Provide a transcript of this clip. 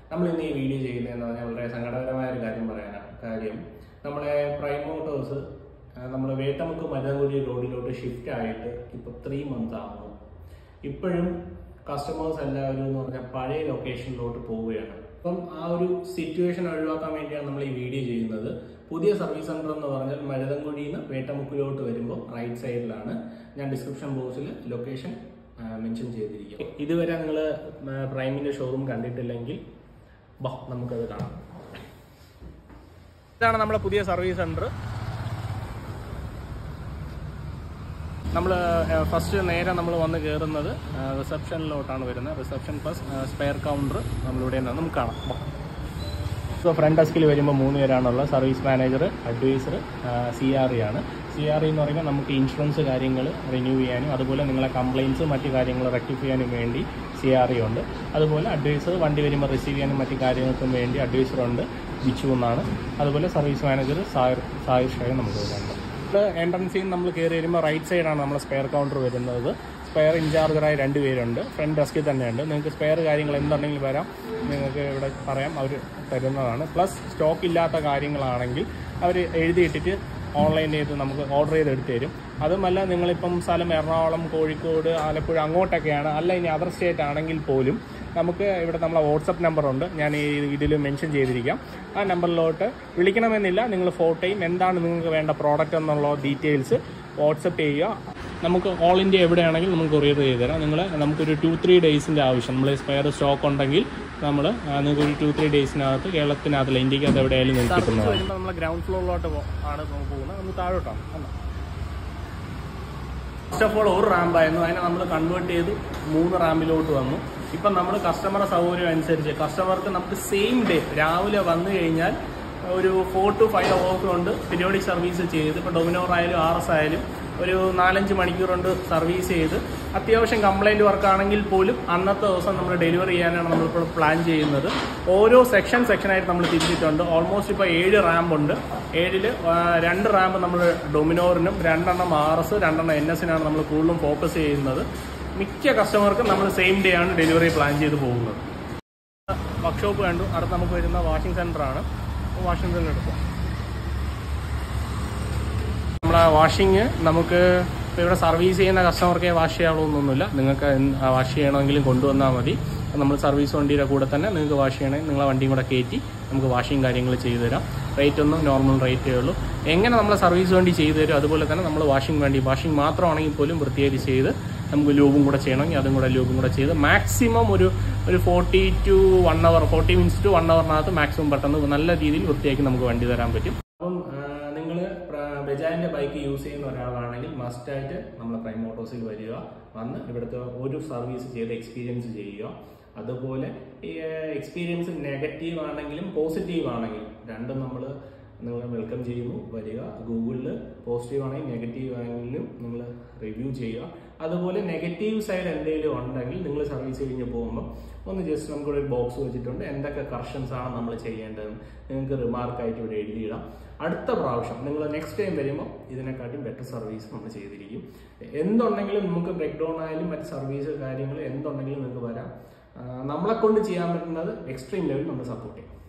നമ്മൾ ഇന്ന് ഈ വീഡിയോ ചെയ്യുന്നതെന്ന് പറഞ്ഞാൽ വളരെ സങ്കടകരമായ ഒരു കാര്യം പറയാനാണ് കാര്യം നമ്മളെ പ്രൈം മോട്ടോഴ്സ് നമ്മൾ വേട്ടമുക്ക് മരുതൻകുഴി റോഡിലോട്ട് ഷിഫ്റ്റ് ആയിട്ട് ഇപ്പോൾ ത്രീ മന്ത് ആകുന്നു ഇപ്പോഴും കസ്റ്റമേഴ്സ് എല്ലാവരും എന്ന് പറഞ്ഞാൽ പഴയ ലൊക്കേഷനിലോട്ട് പോവുകയാണ് അപ്പം ആ ഒരു സിറ്റുവേഷൻ ഒഴിവാക്കാൻ വേണ്ടിയാണ് നമ്മൾ ഈ വീഡിയോ ചെയ്യുന്നത് പുതിയ സർവീസ് സെന്റർ എന്ന് പറഞ്ഞാൽ മരുതൻകുഴിയിൽ നിന്ന് വേട്ടമുക്കിലോട്ട് വരുമ്പോൾ റൈറ്റ് സൈഡിലാണ് ഞാൻ ഡിസ്ക്രിപ്ഷൻ ബോക്സിൽ ലൊക്കേഷൻ മെൻഷൻ ചെയ്തിരിക്കും ഇതുവരെ നിങ്ങൾ പ്രൈമിന്റെ ഷോറൂം കണ്ടിട്ടില്ലെങ്കിൽ ബാ നമുക്കത് കാണാം ഇതാണ് നമ്മുടെ പുതിയ സർവീസ് സെന്റർ നമ്മൾ ഫസ്റ്റ് നേരെ നമ്മൾ വന്ന് കയറുന്നത് റിസപ്ഷനിലോട്ടാണ് വരുന്നത് റിസപ്ഷൻ പ്ലസ് സ്പെയർ കൗണ്ടർ നമ്മളിവിടെ നിന്നാണ് നമുക്ക് കാണാം ബാ. സോ ഫ്രണ്ട് ഡെസ്കിൽ വരുമ്പോൾ മൂന്ന് പേരാണുള്ളത് service manager advisor C R E ആണ് സി ആർ ഇ എന്ന് പറയുമ്പോൾ നമുക്ക് ഇൻഷുറൻസ് കാര്യങ്ങൾ റിന്യൂ ചെയ്യാനും അതുപോലെ നിങ്ങളെ കംപ്ലയിൻസ് മറ്റു കാര്യങ്ങൾ റെക്ടിഫൈ ചെയ്യാനും വേണ്ടി സി ആർ ഇ ഉണ്ട് അതുപോലെ അഡ്വൈസർ വണ്ടി വരുമ്പോൾ റിസീവ് ചെയ്യാനും മറ്റു കാര്യങ്ങൾക്കും വേണ്ടി അഡ്വൈസർ ഉണ്ട് ബിച്ചു എന്നാണ് അതുപോലെ സർവീസ് മാനേജർ സായർ സായുർ ഷായും നമുക്ക് വരുന്നുണ്ട് എൻട്രൻസിൽ നിന്ന് നമ്മൾ കയറി വരുമ്പോൾ റൈറ്റ് സൈഡാണ് നമ്മൾ സ്പെയർ കൗണ്ടർ വരുന്നത് സ്പെയർ ഇൻചാർജറായ രണ്ട് പേരുണ്ട് ഫ്രണ്ട് ഡെസ്കിൽ തന്നെയുണ്ട് നിങ്ങൾക്ക് സ്പെയർ കാര്യങ്ങൾ എന്തുണ്ടെങ്കിലും വരാം നിങ്ങൾക്ക് ഇവിടെ പറയാം അവർ തരുന്നതാണ് പ്ലസ് സ്റ്റോക്ക് ഇല്ലാത്ത കാര്യങ്ങളാണെങ്കിൽ അവർ എഴുതിയിട്ടിട്ട് ഓൺലൈൻ ചെയ്ത് നമുക്ക് ഓർഡർ ചെയ്ത് എടുത്തു തരും അതുമല്ല നിങ്ങളിപ്പം സ്ഥലം എറണാകുളം കോഴിക്കോട് ആലപ്പുഴ അങ്ങോട്ടൊക്കെയാണ് അല്ല ഇനി അതർ സ്റ്റേറ്റ് ആണെങ്കിൽ പോലും നമുക്ക് ഇവിടെ നമ്മളെ വാട്സപ്പ് നമ്പറുണ്ട് ഞാൻ ഈ ഇതിൽ മെൻഷൻ ചെയ്തിരിക്കാം ആ നമ്പറിലോട്ട് വിളിക്കണമെന്നില്ല നിങ്ങൾ ഫോട്ടോയും എന്താണ് നിങ്ങൾക്ക് വേണ്ട പ്രോഡക്റ്റ് എന്നുള്ള ഡീറ്റെയിൽസ് വാട്സപ്പ് ചെയ്യുക നമുക്ക് ഓൾ ഇന്ത്യ എവിടെയാണെങ്കിലും നമുക്ക് കൊറിയർ ചെയ്ത് തരാം നിങ്ങൾ നമുക്കൊരു ടു ത്രീ ഡേയ്സിൻ്റെ ആവശ്യം നമ്മൾ സ്പെയർ സ്റ്റോക്ക് ഉണ്ടെങ്കിൽ നമ്മൾ നിങ്ങൾക്ക് ഒരു ടു ത്രീ ഡേയ്സിനകത്ത് കേരളത്തിനകത്തില്ല ഇന്ത്യക്കകത്ത് എവിടെയായാലും നിങ്ങൾക്ക് കിട്ടുന്നത് നമ്മൾ ഗ്രൗണ്ട് ഫ്ലോറിലോട്ട് ആണ് പോകുന്നത് നമ്മൾ താഴോട്ടാണ് ഫസ്റ്റ് ഓഫ് ഓൾ ഒരു റാമ്പായിരുന്നു അതിനെ നമ്മൾ കൺവേർട്ട് ചെയ്ത് മൂന്ന് റാമ്പിലോട്ട് വന്നു ഇപ്പം നമ്മൾ കസ്റ്റമറെ സൗകര്യം അനുസരിച്ച് കസ്റ്റമർക്ക് നമുക്ക് സെയിം ഡേ രാവിലെ വന്നു കഴിഞ്ഞാൽ ഒരു ഫോർ ടു ഫൈവ് അവേഴ്സ് കൊണ്ട് പീരിയോഡിക് സർവീസ് ചെയ്ത് ഇപ്പോൾ ഡൊമിനോർ ആയാലും ആർ എസ് ആയാലും ഒരു നാലഞ്ച് മണിക്കൂർ കൊണ്ട് സർവീസ് ചെയ്ത് അത്യാവശ്യം കംപ്ലൈൻറ്റ് വർക്ക് ആണെങ്കിൽ പോലും അന്നത്തെ ദിവസം നമ്മൾ ഡെലിവറി ചെയ്യാനാണ് നമ്മളിപ്പോൾ പ്ലാൻ ചെയ്യുന്നത് ഓരോ സെക്ഷൻ സെക്ഷനായിട്ട് നമ്മൾ തിരിച്ചിട്ടുണ്ട് ഓൾമോസ്റ്റ് ഇപ്പോൾ ഏഴ് റാമ്പ് ഉണ്ട് ഏഴിൽ രണ്ട് റാമ്പ് നമ്മൾ ഡൊമിനോറിനും രണ്ടെണ്ണം ആർ എസ് രണ്ടെണ്ണം എൻ എസിനാണ് നമ്മൾ കൂടുതലും ഫോക്കസ് ചെയ്യുന്നത് മിക്ക കസ്റ്റമർക്കും നമ്മൾ സെയിം ഡേ ആണ് ഡെലിവറി പ്ലാൻ ചെയ്ത് പോകുന്നത് വർക്ക്ഷോപ്പ് കണ്ടു അടുത്ത് നമുക്ക് വരുന്ന വാഷിംഗ് സെൻ്റർ ആണ് വാഷിംഗ് സെൻ്റർ എടുക്കാം നമ്മളെ വാഷിങ് നമുക്ക് ഇപ്പോൾ ഇവിടെ സർവീസ് ചെയ്യുന്ന കസ്റ്റമർക്കേ വാഷ് ചെയ്യാവുന്നൊന്നുമില്ല നിങ്ങൾക്ക് വാഷ് ചെയ്യണമെങ്കിലും കൊണ്ടുവന്നാൽ മതി നമ്മൾ സർവീസ് വണ്ടിയുടെ കൂടെ തന്നെ നിങ്ങൾക്ക് വാഷ് ചെയ്യണമെങ്കിൽ നിങ്ങളെ വണ്ടിയും കൂടെ കയറ്റി നമുക്ക് വാഷിങ് കാര്യങ്ങൾ ചെയ്തു തരാം റേറ്റ് ഒന്നും നോർമൽ റേറ്റേ ഉള്ളൂ എങ്ങനെ നമ്മൾ സർവീസ് വണ്ടി ചെയ്തു തരും അതുപോലെ തന്നെ നമ്മൾ വാഷിംഗ് വേണ്ടി വാഷിംഗ് മാത്രമാണെങ്കിൽ പോലും വൃത്തിയായിട്ട് ചെയ്ത് നമുക്ക് ലൂബും കൂടെ ചെയ്യണമെങ്കിൽ അതും കൂടെ ലൂബും കൂടെ ചെയ്ത് മാക്സിമം ഒരു ഒരു forty to one hour forty minutes to one അവറിനകത്ത് മാക്സിമം പെട്ടെന്ന് നല്ല രീതിയിൽ വൃത്തിയാക്കി നമുക്ക് വണ്ടി തരാൻ പറ്റും അപ്പം നിങ്ങൾ ബജാജിന്റെ ബൈക്ക് യൂസ് ചെയ്യുന്ന ഒരാളാണെങ്കിൽ മസ്റ്റായിട്ട് നമ്മളെ പ്രൈം മോട്ടോഴ്സിൽ വരിക വന്ന് ഇവിടുത്തെ ഒരു സർവീസ് ചെയ്ത് എക്സ്പീരിയൻസ് ചെയ്യുക അതുപോലെ ഈ എക്സ്പീരിയൻസ് നെഗറ്റീവ് ആണെങ്കിലും പോസിറ്റീവ് ആണെങ്കിലും രണ്ടും നമ്മൾ നിങ്ങൾ വെൽക്കം ചെയ്യുന്നു വരിക ഗൂഗിളിൽ പോസിറ്റീവ് ആണെങ്കിലും നെഗറ്റീവ് ആണെങ്കിലും നിങ്ങൾ റിവ്യൂ ചെയ്യുക അതുപോലെ നെഗറ്റീവ് സൈഡ് എന്തെങ്കിലും ഉണ്ടെങ്കിൽ നിങ്ങൾ സർവീസ് കഴിഞ്ഞ് പോകുമ്പോൾ ഒന്ന് ജസ്റ്റ് നമുക്കൊരു ബോക്സ് വെച്ചിട്ടുണ്ട് എന്തൊക്കെ കറക്ഷൻസ് ആണ് നമ്മൾ ചെയ്യേണ്ടത് നിങ്ങൾക്ക് റിമാർക്കായിട്ട് ഇവിടെ എഴുതിയിടാം അടുത്ത പ്രാവശ്യം നിങ്ങൾ നെക്സ്റ്റ് ടൈം വരുമ്പോൾ ഇതിനെക്കാട്ടും ബെറ്റർ സർവീസ് നമ്മൾ ചെയ്തിരിക്കും എന്തുണ്ടെങ്കിലും നമുക്ക് ബ്രേക്ക് ഡൗൺ ആയാലും മറ്റ് സർവീസ് കാര്യങ്ങൾ എന്തുണ്ടെങ്കിലും നിങ്ങൾക്ക് വരാം നമ്മളെ കൊണ്ട് ചെയ്യാൻ പറ്റുന്നത് എക്സ്ട്രീം ലെവൽ നമ്മൾ സപ്പോർട്ട് ചെയ്യും